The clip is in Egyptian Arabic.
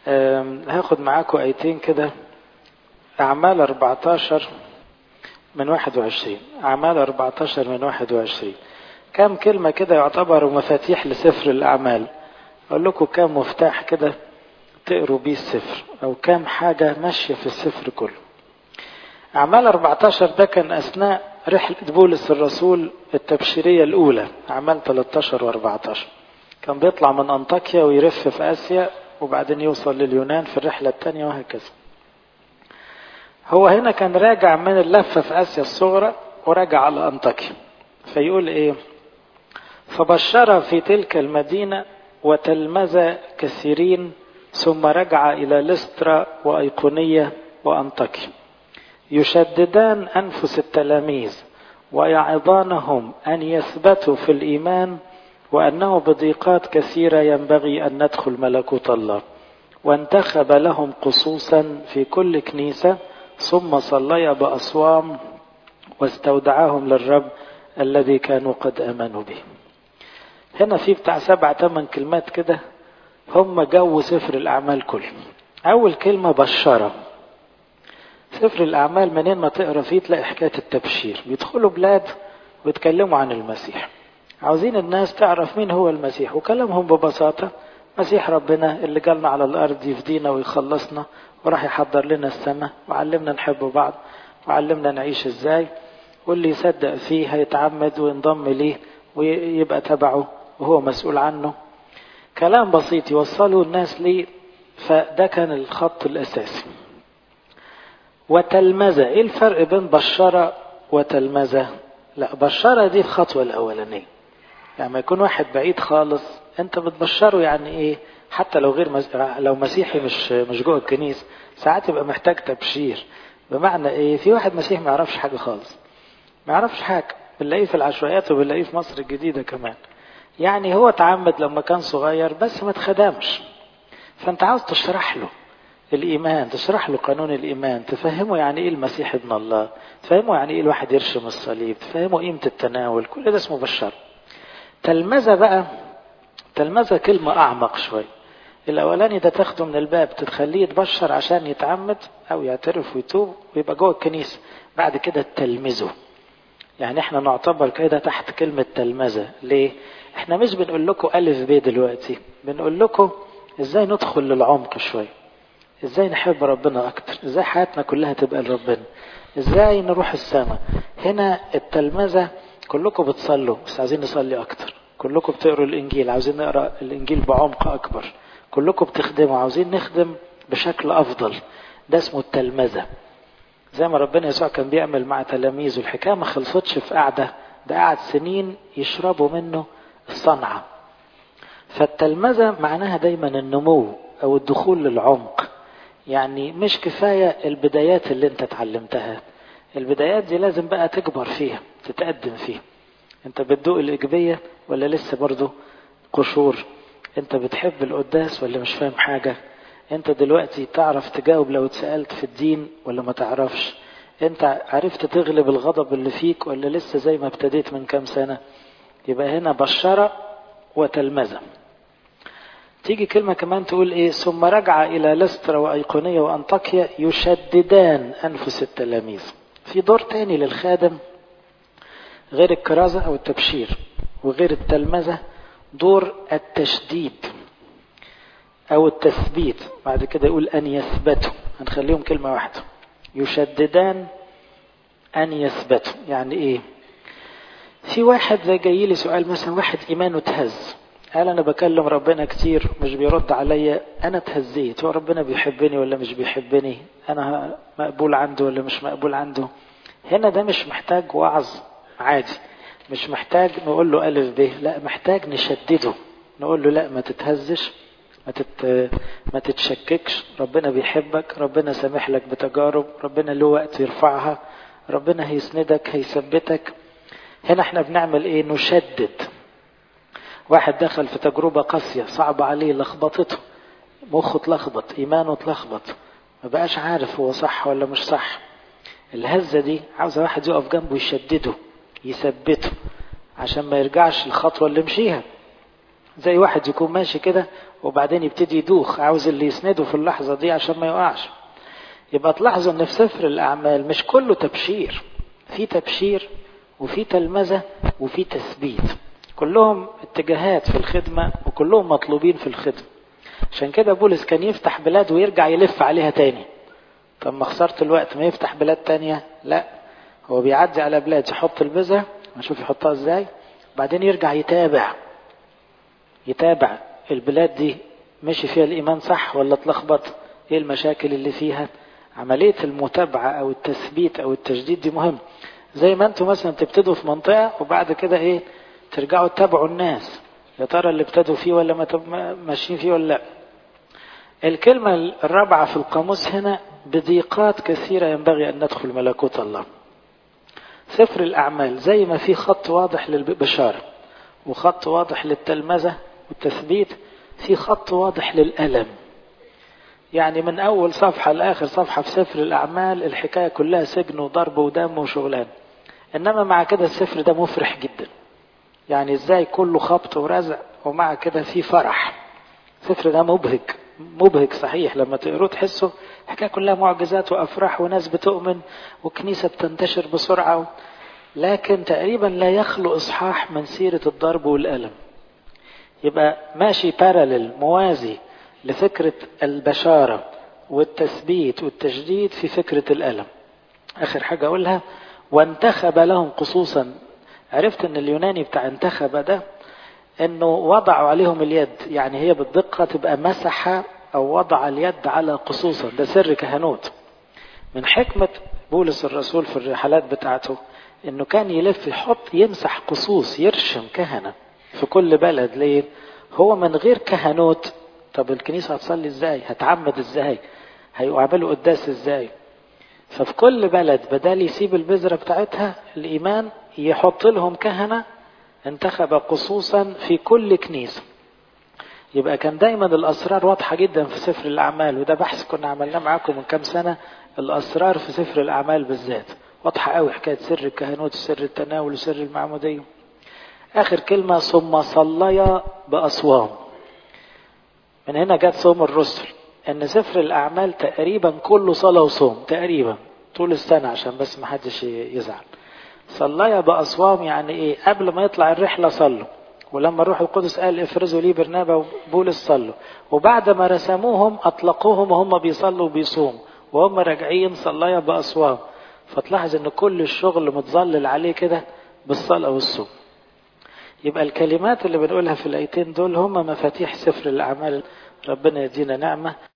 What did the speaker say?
هاخد معاكم ايتين كده اعمال 14 من 21 اعمال 14 من 21 كام كلمة كده يعتبروا مفاتيح لسفر الاعمال اقول لكم كام مفتاح كده تقروا بيه السفر او كام حاجة ماشية في السفر كله اعمال 14 ده كان اثناء رحلة بولس الرسول التبشيرية الاولى اعمال 13 و14 كان بيطلع من انطاكيا ويرف في اسيا وبعدين يوصل لليونان في الرحلة الثانية وهكذا هو هنا كان راجع من اللفة في آسيا الصغرى وراجع على أنطاكيا فيقول إيه فبشر في تلك المدينة وتلمذ كثيرين ثم رجع إلى لسترا وأيقونية وأنطاكيا يشددان أنفس التلاميذ ويعظانهم أن يثبتوا في الإيمان وأنه بضيقات كثيرة ينبغي أن ندخل ملكوت الله وانتخب لهم قصوصا في كل كنيسة ثم صلي بأصوام واستودعاهم للرب الذي كانوا قد آمنوا به هنا في بتاع سبع ثمان كلمات كده هم جو سفر الأعمال كله أول كلمة بشرة سفر الأعمال منين ما تقرا فيه تلاقي حكاية التبشير بيدخلوا بلاد ويتكلموا عن المسيح عاوزين الناس تعرف مين هو المسيح وكلامهم ببساطة مسيح ربنا اللي جالنا على الأرض يفدينا ويخلصنا وراح يحضر لنا السماء وعلمنا نحب بعض وعلمنا نعيش ازاي واللي يصدق فيه هيتعمد وينضم ليه ويبقى تبعه وهو مسؤول عنه كلام بسيط يوصله الناس ليه فده كان الخط الأساسي وتلمذة ايه الفرق بين بشرة وتلمذة لا بشرة دي الخطوة الأولانية يعني يكون واحد بعيد خالص انت بتبشره يعني ايه حتى لو غير مز... لو مسيحي مش مش جوه الكنيسه ساعات يبقى محتاج تبشير بمعنى ايه في واحد مسيحي ما يعرفش حاجه خالص ما يعرفش حاجه بنلاقيه في العشوائيات وبنلاقيه في مصر الجديده كمان يعني هو تعمد لما كان صغير بس ما اتخدمش فانت عاوز تشرح له الايمان تشرح له قانون الايمان تفهمه يعني ايه المسيح ابن الله تفهمه يعني ايه الواحد يرشم الصليب تفهمه قيمه التناول كل ده اسمه بشر تلمذة بقى تلمذة كلمة أعمق شوي الأولاني ده تاخده من الباب تخليه يتبشر عشان يتعمد أو يعترف ويتوب ويبقى جوه الكنيسة بعد كده تلمذه يعني احنا نعتبر كده تحت كلمة تلمذة ليه؟ احنا مش بنقول لكم ألف ب دلوقتي بنقول لكم ازاي ندخل للعمق شوي ازاي نحب ربنا أكتر ازاي حياتنا كلها تبقى لربنا ازاي نروح السماء هنا التلمذة كلكم بتصلوا بس عايزين نصلي أكتر كلكم بتقروا الإنجيل عاوزين نقرأ الإنجيل بعمق أكبر كلكم بتخدموا عاوزين نخدم بشكل أفضل ده اسمه التلمذة زي ما ربنا يسوع كان بيعمل مع تلاميذه الحكاية ما خلصتش في قعدة ده قعد سنين يشربوا منه الصنعة فالتلمذة معناها دايما النمو أو الدخول للعمق يعني مش كفاية البدايات اللي انت اتعلمتها البدايات دي لازم بقى تكبر فيها تتقدم فيها انت بتدوق الإيجابية ولا لسه برضه قشور انت بتحب القداس ولا مش فاهم حاجة انت دلوقتي تعرف تجاوب لو اتسألت في الدين ولا ما تعرفش انت عرفت تغلب الغضب اللي فيك ولا لسه زي ما ابتديت من كام سنة يبقى هنا بشرة وتلمذة تيجي كلمة كمان تقول ايه ثم رجع الى لسترا وايقونية وانطاكيا يشددان انفس التلاميذ في دور تاني للخادم غير الكرازة او التبشير وغير التلمذة دور التشديد او التثبيت بعد كده يقول ان يثبتوا هنخليهم كلمة واحدة يشددان ان يثبتوا يعني ايه في واحد زي جاي لي سؤال مثلا واحد ايمانه اتهز قال انا بكلم ربنا كتير مش بيرد عليا انا اتهزيت هو ربنا بيحبني ولا مش بيحبني انا مقبول عنده ولا مش مقبول عنده هنا ده مش محتاج وعظ عادي مش محتاج نقول له ألف ب لا محتاج نشدده نقول له لا ما تتهزش ما, تت... ما تتشككش ربنا بيحبك ربنا سامح لك بتجارب ربنا له وقت يرفعها ربنا هيسندك هيثبتك هنا احنا بنعمل ايه نشدد واحد دخل في تجربة قاسية صعبة عليه لخبطته مخه اتلخبط ايمانه اتلخبط ما بقاش عارف هو صح ولا مش صح الهزة دي عاوزة واحد يقف جنبه يشدده يثبته عشان ما يرجعش الخطوة اللي مشيها زي واحد يكون ماشي كده وبعدين يبتدي يدوخ عاوز اللي يسنده في اللحظة دي عشان ما يقعش يبقى تلاحظوا ان في سفر الاعمال مش كله تبشير في تبشير وفي تلمذة وفي تثبيت كلهم اتجاهات في الخدمة وكلهم مطلوبين في الخدمة عشان كده بولس كان يفتح بلاد ويرجع يلف عليها تاني طب ما خسرت الوقت ما يفتح بلاد تانية لا هو بيعدي على بلاد يحط البذرة نشوف يحطها ازاي بعدين يرجع يتابع يتابع البلاد دي مشي فيها الإيمان صح ولا اتلخبط ايه المشاكل اللي فيها عملية المتابعة أو التثبيت أو التجديد دي مهم زي ما انتم مثلا تبتدوا في منطقة وبعد كده ايه ترجعوا تتابعوا الناس يا ترى اللي ابتدوا فيه ولا ما ماشيين فيه ولا لا الكلمة الرابعة في القاموس هنا بضيقات كثيرة ينبغي أن ندخل ملكوت الله سفر الأعمال زي ما في خط واضح للبشارة وخط واضح للتلمذة والتثبيت في خط واضح للألم يعني من أول صفحة لآخر صفحة في سفر الأعمال الحكاية كلها سجن وضرب ودم وشغلان إنما مع كده السفر ده مفرح جدا يعني إزاي كله خبط ورزع ومع كده في فرح السفر ده مبهج مبهج صحيح لما تقروه تحسوا الحكاية كلها معجزات وأفراح وناس بتؤمن وكنيسة بتنتشر بسرعة لكن تقريبا لا يخلو إصحاح من سيرة الضرب والألم يبقى ماشي بارلل موازي لفكرة البشارة والتثبيت والتجديد في فكرة الألم آخر حاجة أقولها وانتخب لهم خصوصا عرفت أن اليوناني بتاع انتخب ده أنه وضعوا عليهم اليد يعني هي بالدقة تبقى مسح أو وضع اليد على قصوصا ده سر كهنوت من حكمة بولس الرسول في الرحلات بتاعته أنه كان يلف يحط يمسح قصوص يرشم كهنة في كل بلد ليه هو من غير كهنوت طب الكنيسة هتصلي ازاي هتعمد ازاي هيعملوا قداس ازاي ففي كل بلد بدال يسيب البذرة بتاعتها الإيمان يحط لهم كهنة انتخب قصوصا في كل كنيسة يبقى كان دايما الأسرار واضحة جدا في سفر الأعمال وده بحث كنا عملناه معاكم من كام سنة الأسرار في سفر الأعمال بالذات واضحة قوي حكاية سر الكهنوت وسر التناول وسر المعمودية آخر كلمة ثم صليا بأصوام من هنا جت صوم الرسل ان سفر الاعمال تقريبا كله صلاه وصوم تقريبا طول السنه عشان بس ما حدش يزعل صليا باصوام يعني ايه قبل ما يطلع الرحله صلوا ولما الروح القدس قال افرزوا لي برنابا وبولس صلوا وبعد ما رسموهم اطلقوهم وهم بيصلوا وبيصوموا وهم راجعين صليا باصوام فتلاحظ ان كل الشغل متظلل عليه كده بالصلاه والصوم يبقى الكلمات اللي بنقولها في الايتين دول هم مفاتيح سفر الاعمال ربنا يدينا نعمه